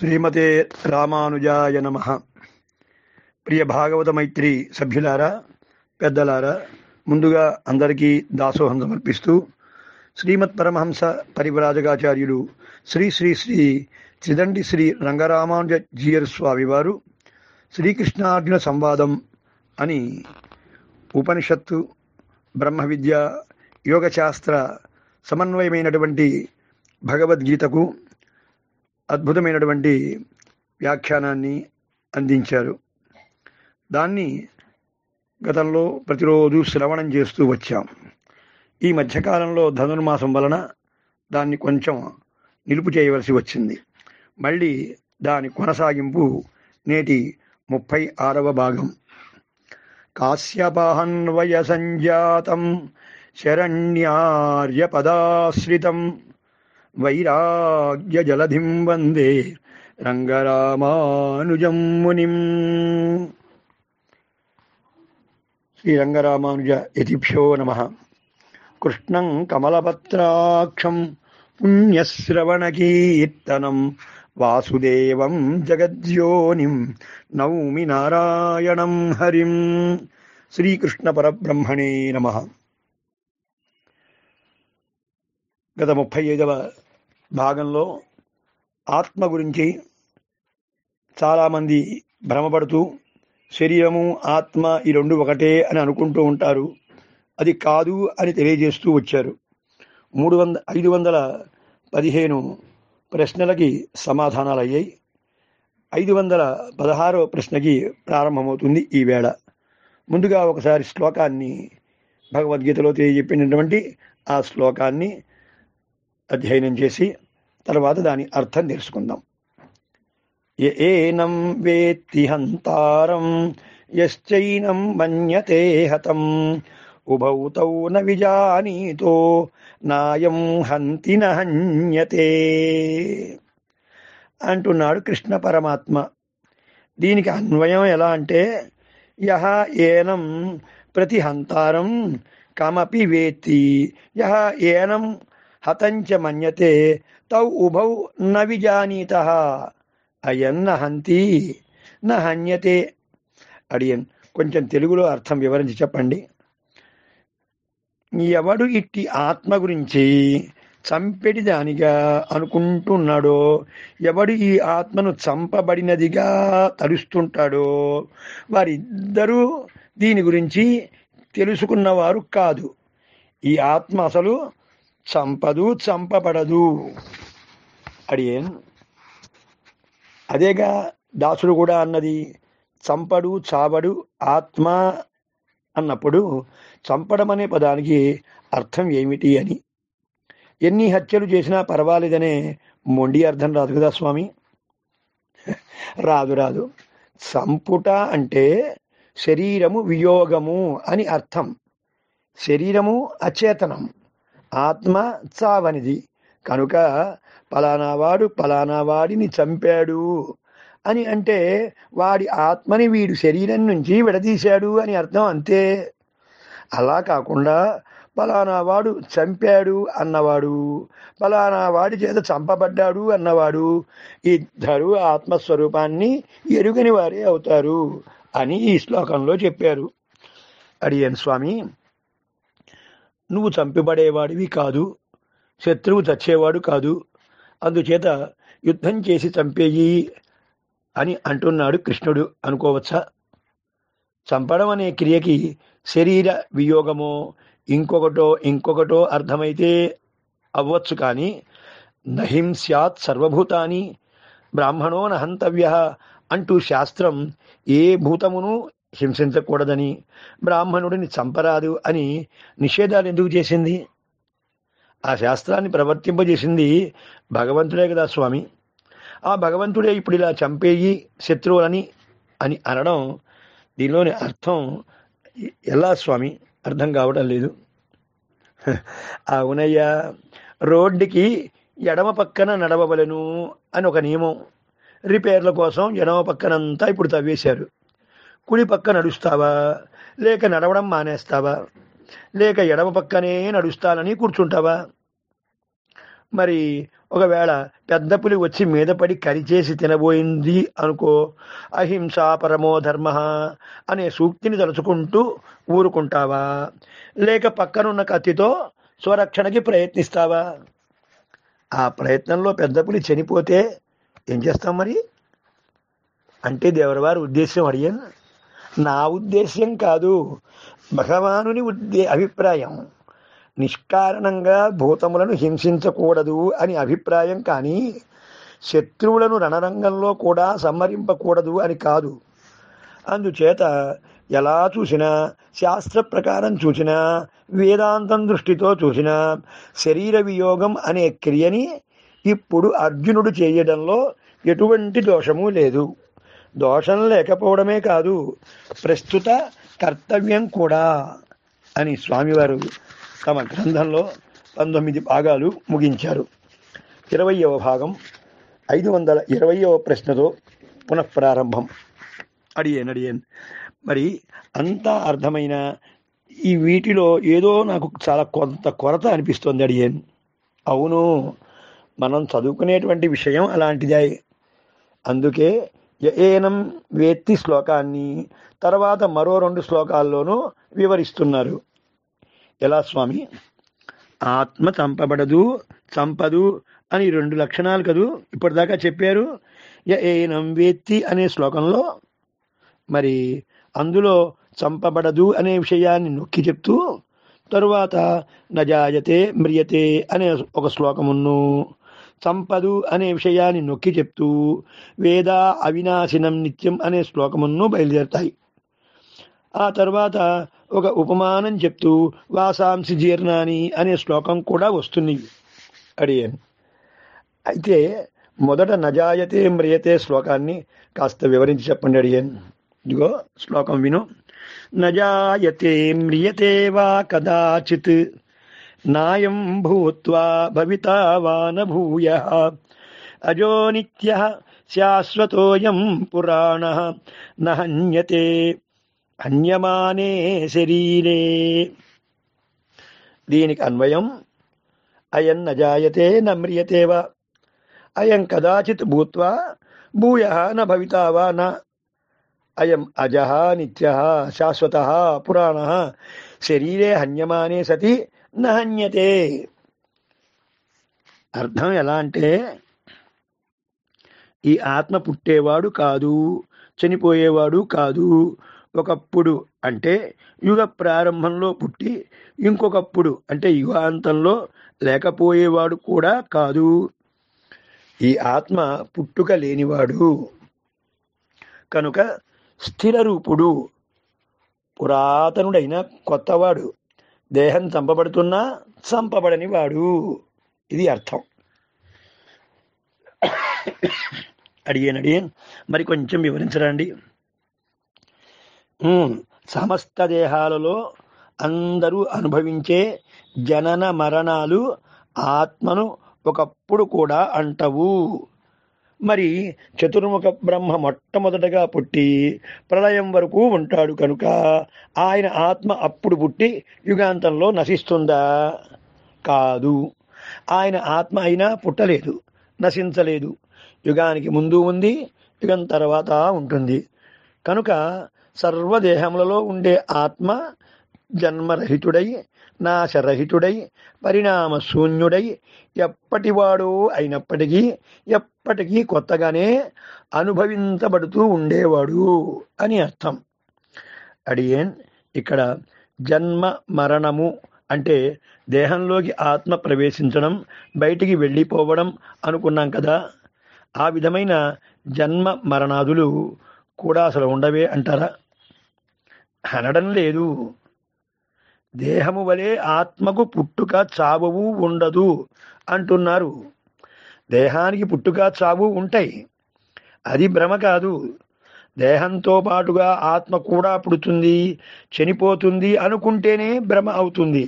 శ్రీమతే రామానుజాయ నమ ప్రియ భాగవత మైత్రి సభ్యులారా పెద్దలారా ముందుగా అందరికీ దాసోహం సమర్పిస్తూ శ్రీమత్ పరమహంస పరివ్రాజకాచార్యులు శ్రీ శ్రీ శ్రీ త్రిదండి శ్రీ రంగరామానుజ జీయర్ స్వామి వారు శ్రీకృష్ణార్జున సంవాదం అని ఉపనిషత్తు బ్రహ్మ విద్య యోగశాస్త్ర సమన్వయమైనటువంటి భగవద్గీతకు అద్భుతమైనటువంటి వ్యాఖ్యానాన్ని అందించారు దాన్ని గతంలో ప్రతిరోజు శ్రవణం చేస్తూ వచ్చాం ఈ మధ్యకాలంలో ధనుర్మాసం వలన దాన్ని కొంచెం నిలుపు చేయవలసి వచ్చింది మళ్ళీ దాని కొనసాగింపు నేటి ముప్పై ఆరవ భాగం కాశ్యపాహన్వయ సంజాతం శరణ్యార్య పదాశ్రితం వైరాగ్య జలధిం వందే రంగరామానుజం మునిం శ్రీరంగరామానుజ యతిభ్యో నమ కృష్ణం కమలపత్రాక్షం పుణ్యశ్రవణకీర్తనం వాసుదేవం జగద్యోనిం నౌమి నారాయణం హరిం శ్రీకృష్ణ పరబ్రహ్మణే నమ గత ముప్పై ఐదవ భాగంలో ఆత్మ గురించి చాలామంది భ్రమపడుతూ శరీరము ఆత్మ ఈ రెండు ఒకటే అని అనుకుంటూ ఉంటారు అది కాదు అని తెలియజేస్తూ వచ్చారు మూడు వంద ఐదు వందల పదిహేను ప్రశ్నలకి సమాధానాలు అయ్యాయి ఐదు వందల పదహారో ప్రశ్నకి ప్రారంభమవుతుంది ఈ వేళ ముందుగా ఒకసారి శ్లోకాన్ని భగవద్గీతలో తెలియజెప్పినటువంటి ఆ శ్లోకాన్ని అధ్యయనం చేసి తర్వాత దాని అర్థం తెలుసుకుందాం ఏనం వేత్తి హంతారం యశ్చైనం మన్యతే హతం ఉభౌ తౌ న విజానీతో నాయం హంతి హన్యతే అంటున్నాడు కృష్ణ పరమాత్మ దీనికి అన్వయం ఎలా అంటే యహ ఏనం ప్రతి హంతారం కమపి వేత్తి యహ ఏనం హతంచ మన్యతే తౌ ఉభౌ న విజానీత అయన్న హంతి న హన్యతే అడియన్ కొంచెం తెలుగులో అర్థం వివరించి చెప్పండి ఎవడు ఇట్టి ఆత్మ గురించి చంపెడి దానిగా అనుకుంటున్నాడో ఎవడు ఈ ఆత్మను చంపబడినదిగా తలుస్తుంటాడో వారిద్దరూ దీని గురించి తెలుసుకున్నవారు కాదు ఈ ఆత్మ అసలు చంపదు చంపబడదు అడిగేన్ అదేగా దాసుడు కూడా అన్నది చంపడు చావడు ఆత్మ అన్నప్పుడు చంపడం అనే పదానికి అర్థం ఏమిటి అని ఎన్ని హత్యలు చేసినా పర్వాలేదనే మొండి అర్థం రాదు కదా స్వామి రాదు రాదు చంపుట అంటే శరీరము వియోగము అని అర్థం శరీరము అచేతనం ఆత్మ చావనిది కనుక పలానా వాడు పలానా వాడిని చంపాడు అని అంటే వాడి ఆత్మని వీడు శరీరం నుంచి విడదీశాడు అని అర్థం అంతే అలా కాకుండా పలానా వాడు చంపాడు అన్నవాడు పలానా వాడి చేత చంపబడ్డాడు అన్నవాడు ఇద్దరు ఆత్మస్వరూపాన్ని ఎరుగని వారే అవుతారు అని ఈ శ్లోకంలో చెప్పారు అడియన్ స్వామి నువ్వు చంపబడేవాడివి కాదు శత్రువు చచ్చేవాడు కాదు అందుచేత యుద్ధం చేసి చంపేయి అని అంటున్నాడు కృష్ణుడు అనుకోవచ్చా చంపడం అనే క్రియకి శరీర వియోగమో ఇంకొకటో ఇంకొకటో అర్థమైతే అవ్వచ్చు కానీ నహిం స్యాత్ సర్వభూతాని బ్రాహ్మణో నహంతవ్య అంటూ శాస్త్రం ఏ భూతమును హింసించకూడదని బ్రాహ్మణుడిని చంపరాదు అని నిషేధాలు ఎందుకు చేసింది ఆ శాస్త్రాన్ని ప్రవర్తింపజేసింది భగవంతుడే కదా స్వామి ఆ భగవంతుడే ఇప్పుడు ఇలా చంపేయి శత్రువులని అని అనడం దీనిలోని అర్థం ఎలా స్వామి అర్థం కావడం లేదు అవునయ్యా రోడ్డుకి ఎడమ పక్కన నడవవలను అని ఒక నియమం రిపేర్ల కోసం ఎడమ పక్కనంతా ఇప్పుడు తవ్వేశారు కుడి పక్క నడుస్తావా లేక నడవడం మానేస్తావా లేక ఎడమ పక్కనే నడుస్తానని కూర్చుంటావా మరి ఒకవేళ పెద్ద పులి వచ్చి మీద పడి కరిచేసి తినబోయింది అనుకో అహింస పరమో ధర్మ అనే సూక్తిని తలుచుకుంటూ ఊరుకుంటావా లేక పక్కనున్న కత్తితో స్వరక్షణకి ప్రయత్నిస్తావా ఆ ప్రయత్నంలో పెద్ద పులి చనిపోతే ఏం చేస్తాం మరి అంటే దేవరవారి ఉద్దేశం అడిగాను నా ఉద్దేశ్యం కాదు భగవానుని ఉద్దే అభిప్రాయం నిష్కారణంగా భూతములను హింసించకూడదు అని అభిప్రాయం కానీ శత్రువులను రణరంగంలో కూడా సంహరింపకూడదు అని కాదు అందుచేత ఎలా చూసినా శాస్త్ర ప్రకారం చూసినా వేదాంతం దృష్టితో చూసినా శరీర వియోగం అనే క్రియని ఇప్పుడు అర్జునుడు చేయడంలో ఎటువంటి దోషము లేదు దోషం లేకపోవడమే కాదు ప్రస్తుత కర్తవ్యం కూడా అని స్వామివారు తమ గ్రంథంలో పంతొమ్మిది భాగాలు ముగించారు ఇరవయవ భాగం ఐదు వందల ఇరవయవ ప్రశ్నతో పునఃప్రారంభం అడిగాను అడిగాను మరి అంతా అర్థమైన ఈ వీటిలో ఏదో నాకు చాలా కొంత కొరత అనిపిస్తుంది అడిగాను అవును మనం చదువుకునేటువంటి విషయం అలాంటిదే అందుకే ఏనం వేత్తి శ్లోకాన్ని తర్వాత మరో రెండు శ్లోకాల్లోనూ వివరిస్తున్నారు ఎలా స్వామి ఆత్మ చంపబడదు చంపదు అని రెండు లక్షణాలు కదూ ఇప్పటిదాకా చెప్పారు ఏనం వేత్తి అనే శ్లోకంలో మరి అందులో చంపబడదు అనే విషయాన్ని నొక్కి చెప్తూ తరువాత నజాయతే మ్రియతే అనే ఒక శ్లోకమును చంపదు అనే విషయాన్ని నొక్కి చెప్తూ వేద అవినాశినం నిత్యం అనే శ్లోకమును బయలుదేరుతాయి ఆ తర్వాత ఒక ఉపమానం చెప్తూ వాసాంసి జీర్ణాని అనే శ్లోకం కూడా వస్తుంది అడిగాను అయితే మొదట నజాయతే మ్రియతే శ్లోకాన్ని కాస్త వివరించి చెప్పండి అడిగాను ఇదిగో శ్లోకం విను నజాయతే మ్రియతే వా కదాచిత్ నాయం భూత్వా భవితా వా న భూయ అజో నిత్య శాశ్వతోయం పురాణ నహన్యతే హన్యమానే శరీరే దీనికి అన్వయం అయం నజాయతే నమ్రియతే వా అయం కదాచిత్ భూత్వా భూయ న భవితా వా న అయం అజ నిత్య శాశ్వత పురాణ శరీరే హన్యమానే సతి నహన్యతే అర్థం ఎలా అంటే ఈ ఆత్మ పుట్టేవాడు కాదు చనిపోయేవాడు కాదు ఒకప్పుడు అంటే యుగ ప్రారంభంలో పుట్టి ఇంకొకప్పుడు అంటే యుగాంతంలో లేకపోయేవాడు కూడా కాదు ఈ ఆత్మ పుట్టుక లేనివాడు కనుక స్థిర రూపుడు పురాతనుడైన కొత్తవాడు దేహం చంపబడుతున్నా చంపబడని వాడు ఇది అర్థం అడిగాను అడిగాను మరి కొంచెం వివరించరండి ఉమ్, సమస్త దేహాలలో అందరూ అనుభవించే జనన మరణాలు ఆత్మను ఒకప్పుడు కూడా అంటవు మరి చతుర్ముఖ బ్రహ్మ మొట్టమొదటగా పుట్టి ప్రళయం వరకు ఉంటాడు కనుక ఆయన ఆత్మ అప్పుడు పుట్టి యుగాంతంలో నశిస్తుందా కాదు ఆయన ఆత్మ అయినా పుట్టలేదు నశించలేదు యుగానికి ముందు ఉంది యుగం తర్వాత ఉంటుంది కనుక సర్వదేహములలో ఉండే ఆత్మ జన్మరహితుడై నాశరహితుడై పరిణామ శూన్యుడై ఎప్పటివాడు అయినప్పటికీ ఎప్పటికీ కొత్తగానే అనుభవించబడుతూ ఉండేవాడు అని అర్థం అడిగేన్ ఇక్కడ జన్మ మరణము అంటే దేహంలోకి ఆత్మ ప్రవేశించడం బయటికి వెళ్ళిపోవడం అనుకున్నాం కదా ఆ విధమైన జన్మ మరణాదులు కూడా అసలు ఉండవే అంటారా అనడం లేదు దేహము వలె ఆత్మకు పుట్టుక చావవు ఉండదు అంటున్నారు దేహానికి పుట్టుక చావు ఉంటాయి అది భ్రమ కాదు దేహంతో పాటుగా ఆత్మ కూడా పుడుతుంది చనిపోతుంది అనుకుంటేనే భ్రమ అవుతుంది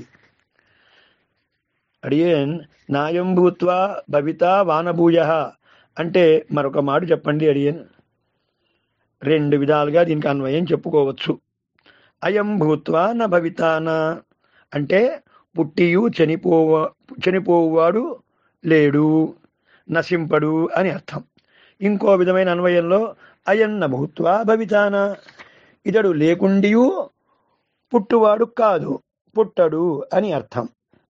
అడిగేన్ నాయం భూత్వా భవిత వానభూయ అంటే మరొక మాట చెప్పండి అడియన్ రెండు విధాలుగా దీనికి అన్వయం చెప్పుకోవచ్చు అయం భూత్వా న భవితాన అంటే పుట్టియు చనిపోవ చనిపోవాడు లేడు నశింపడు అని అర్థం ఇంకో విధమైన అన్వయంలో అయన్న భూత్వా భవితాన ఇతడు లేకుండియు పుట్టువాడు కాదు పుట్టడు అని అర్థం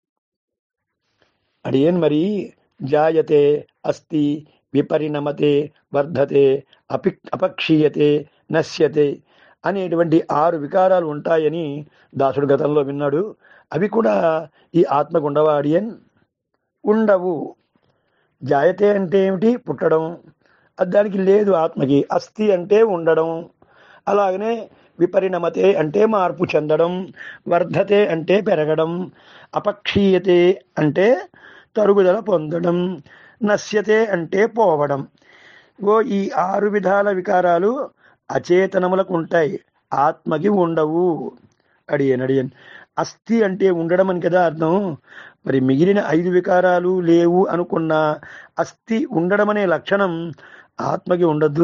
అడియన్ మరి జాయతే అస్తి విపరిణమతే వర్ధతే అపి అపక్షీయతే నశ్యతే అనేటువంటి ఆరు వికారాలు ఉంటాయని దాసుడు గతంలో విన్నాడు అవి కూడా ఈ ఆత్మకు ఉండవా అడియన్ ఉండవు జాయతే అంటే ఏమిటి పుట్టడం అది దానికి లేదు ఆత్మకి అస్థి అంటే ఉండడం అలాగనే విపరిణమతే అంటే మార్పు చెందడం వర్ధతే అంటే పెరగడం అపక్షీయతే అంటే తరుగుదల పొందడం నశ్యతే అంటే పోవడం ఓ ఈ ఆరు విధాల వికారాలు అచేతనములకు ఉంటాయి ఆత్మకి ఉండవు అడియన్ అడియన్ అస్థి అంటే ఉండడం అని కదా అర్థం మరి మిగిలిన ఐదు వికారాలు లేవు అనుకున్న అస్థి ఉండడం అనే లక్షణం ఆత్మకి ఉండద్దు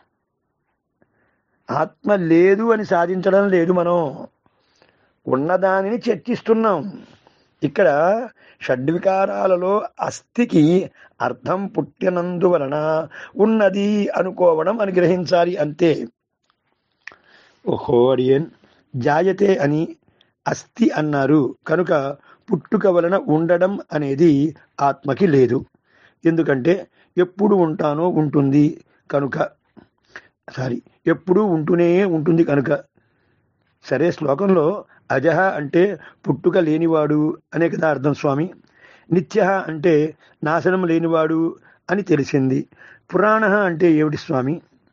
ఆత్మ లేదు అని సాధించడం లేదు మనం ఉన్నదానిని చర్చిస్తున్నాం ఇక్కడ షడ్వికారాలలో అస్థికి అర్థం పుట్టినందువలన ఉన్నది అనుకోవడం అని గ్రహించాలి అంతే ఓహో అడియన్ జాయతే అని అస్థి అన్నారు కనుక పుట్టుక వలన ఉండడం అనేది ఆత్మకి లేదు ఎందుకంటే ఎప్పుడు ఉంటానో ఉంటుంది కనుక సారీ ఎప్పుడూ ఉంటూనే ఉంటుంది కనుక సరే శ్లోకంలో అజహ అంటే పుట్టుక లేనివాడు అనే కదా అర్థం స్వామి నిత్య అంటే నాశనం లేనివాడు అని తెలిసింది పురాణ అంటే ఏమిటి స్వామి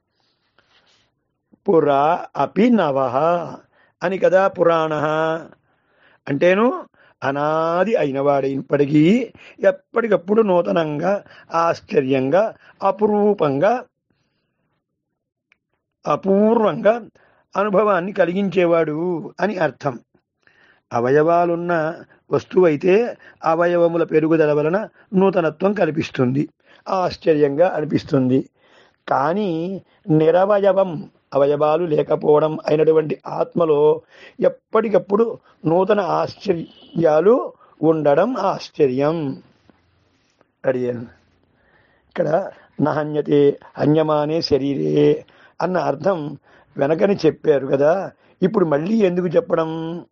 పురా అపి నవ అని కదా పురాణ అంటేను అనాది అయినవాడైనప్పటికీ ఎప్పటికప్పుడు నూతనంగా ఆశ్చర్యంగా అపురూపంగా అపూర్వంగా అనుభవాన్ని కలిగించేవాడు అని అర్థం అవయవాలున్న వస్తువు అయితే అవయవముల పెరుగుదల వలన నూతనత్వం కల్పిస్తుంది ఆశ్చర్యంగా అనిపిస్తుంది కానీ నిరవయవం అవయవాలు లేకపోవడం అయినటువంటి ఆత్మలో ఎప్పటికప్పుడు నూతన ఆశ్చర్యాలు ఉండడం ఆశ్చర్యం అడిగాను ఇక్కడ నహన్యతే హన్యమానే శరీరే అన్న అర్థం వెనకని చెప్పారు కదా ఇప్పుడు మళ్ళీ ఎందుకు చెప్పడం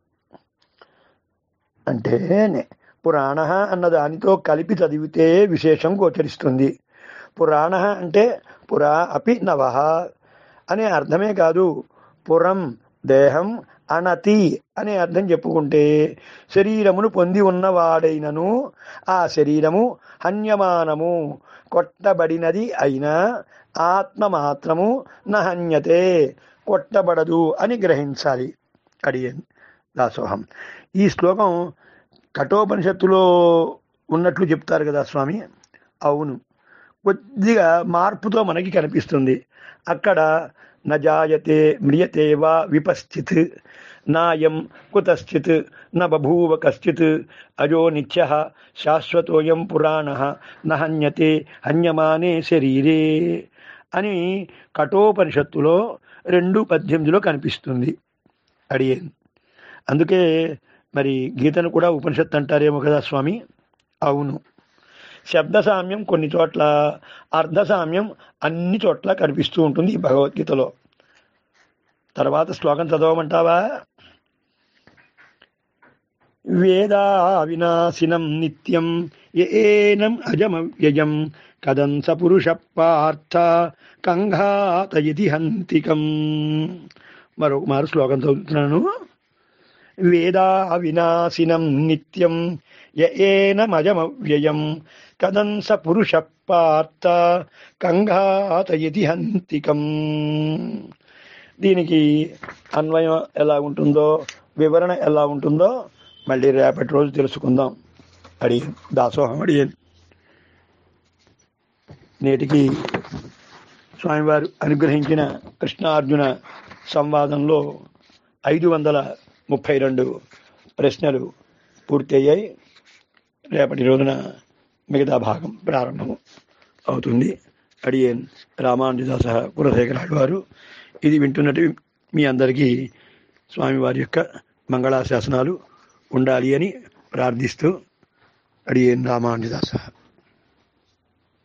అంటే పురాణ అన్న దానితో కలిపి చదివితే విశేషం గోచరిస్తుంది పురాణ అంటే పురా అపి నవ అనే అర్థమే కాదు పురం దేహం అనతి అనే అర్థం చెప్పుకుంటే శరీరమును పొంది ఉన్నవాడైనను ఆ శరీరము హన్యమానము కొట్టబడినది అయినా ఆత్మ మాత్రము నహన్యతే కొట్టబడదు అని గ్రహించాలి అడియన్ దాసోహం ఈ శ్లోకం కఠోపనిషత్తులో ఉన్నట్లు చెప్తారు కదా స్వామి అవును కొద్దిగా మార్పుతో మనకి కనిపిస్తుంది అక్కడ నజాయతే మ్రియతే వా విపశ్చిత్ నాయం కుతశ్చిత్ న బభూవ కశ్చిత్ అజో నిత్య శాశ్వతోయం పురాణ నహన్యతే హన్యమానే శరీరే అని కఠోపనిషత్తులో రెండు పద్దెనిమిదిలో కనిపిస్తుంది అడిగేది అందుకే మరి గీతను కూడా ఉపనిషత్తు అంటారేమో కదా స్వామి అవును శబ్ద సామ్యం కొన్ని చోట్ల అర్ధ సామ్యం అన్ని చోట్ల కనిపిస్తూ ఉంటుంది ఈ భగవద్గీతలో తర్వాత శ్లోకం చదవమంటావా వేదా వినాశినం నిత్యం ఏనం అజమవ్యయం కదంస పురుష పార్థ కంఘాతయతి హంతికం మరొక మారు శ్లోకం చదువుతున్నాను వేదా వినాశినం నిత్యం ఏనమజమవ్యయం కదంస పురుష పార్థ కంఘాతయతి హంతికం దీనికి అన్వయం ఎలా ఉంటుందో వివరణ ఎలా ఉంటుందో మళ్ళీ రేపటి రోజు తెలుసుకుందాం అడి దాసోహం అడిగాను నేటికి స్వామివారు అనుగ్రహించిన కృష్ణార్జున సంవాదంలో ఐదు వందల ముప్పై రెండు ప్రశ్నలు పూర్తయ్యాయి రేపటి రోజున మిగతా భాగం ప్రారంభం అవుతుంది అడియన్ రామానుజదాస కులశేఖరాడు వారు ఇది వింటున్నట్టు మీ అందరికీ స్వామివారి యొక్క మంగళాశాసనాలు ఉండాలి అని ప్రార్థిస్తూ అడియన్ రామానుజదాస